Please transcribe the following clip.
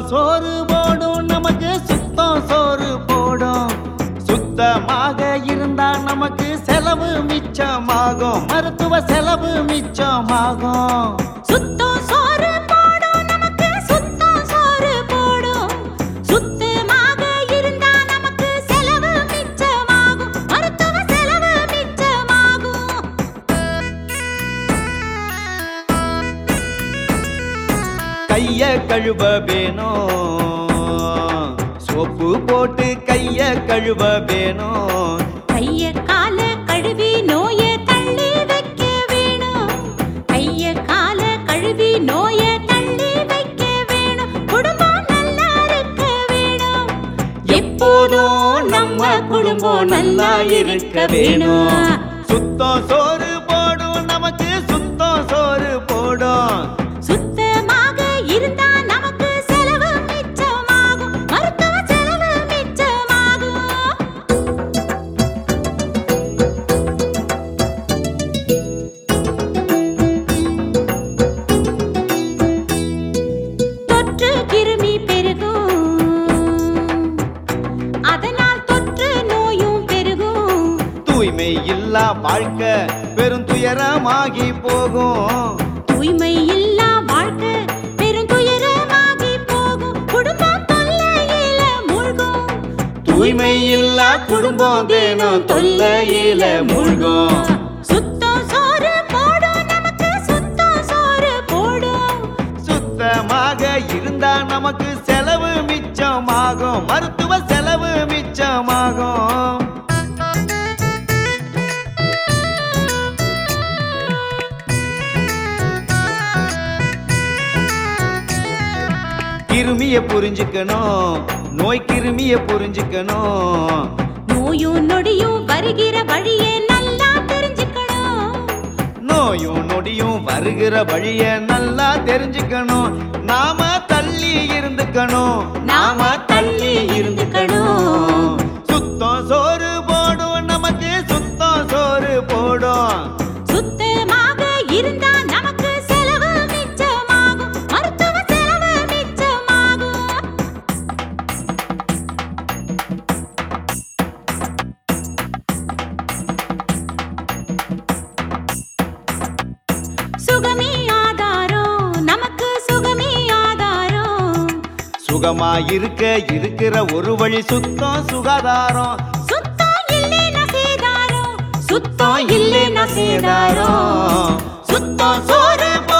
சோறு போடும் நமக்கு சுத்தம் சோறு போடும் சுத்தமாக இருந்தா நமக்கு செலவு மிச்சமாகும் மருத்துவ செலவு மிச்சமாகும் சுத்தம் சோறு போடும் நமக்கு சுத்தம் சோறு போடும் சுத்தமாக இருந்தா நமக்கு செலவு மிச்சமாகும் மருத்துவ செலவு மிச்சமாகும் கைய கழுவ வேணும் சோப்பு போட்டு கைய கழுவ வேணும் கைய கால கழுவி நோய தள்ளி வைக்க வேணும் கைய கால கழுவி நோய தள்ளி வைக்க வேணும் குடும்பம் நல்லா இருக்க வேணும் எப்போதும் நம்ம குடும்பம் நல்லா இருக்க வேணும் சுத்தம் சோறு போடும் நமக்கு சுத்தம் சோறு போடும் சுத்தமாக இருந்தா நமக்கு செலவு மிச்சமாகும் மருத்துவ செலவு மிச்சமாகும் தொற்று கிருமி பெருகும் அதனால் தொற்று நோயும் பெருகும் தூய்மை இல்லா வாழ்க்கை பெரும் துயரமாகி போகும் தூய்மை இல்லா வாழ்க்கை பெரும் துயரமாகி போகும் குடும்பம் தொல்லையில மூழ்கும் தூய்மை இல்லா குடும்பம் தினம் தொல்லையில மூழ்கும் சுத்தம் சோறு போடும் நமக்கு சுத்தம் சோறு போடும் சுத்தமாக இருந்தா நமக்கு செலவு மிச்சமாகும் மருத்துவ செலவு மிச்சமாகும் கிருமிய புரிஞ்சுக்கணும் நோய் கிருமிய புரிஞ்சுக்கணும் நோயும் நொடியும் வருகிற வழியை நல்லா தெரிஞ்சுக்கணும் நோயும் நொடியும் வருகிற வழிய நல்லா தெரிஞ்சுக்கணும் நாம தள்ளி இருந்துக்கணும் நாம தள்ளி இருந்துக்கணும் சுத்தம் சோறு போடும் நமக்கு சுத்தம் சோறு போடும் சுத்தமாக இருந்தா நமக்கு செலவு மிச்சமாகும் மருத்துவ செலவு மிச்சமாகும் சுகமே ஆதாரம் நமக்கு சுகமே ஆதாரம் சுகமா இருக்க இருக்கிற ஒரு வழி சுத்தம் சுகாதாரம் சுத்தம் இல்லைன்னா சேதாரம் சுத்தம் இல்லைன்னா சேதாரம் சுத்தம் சோறு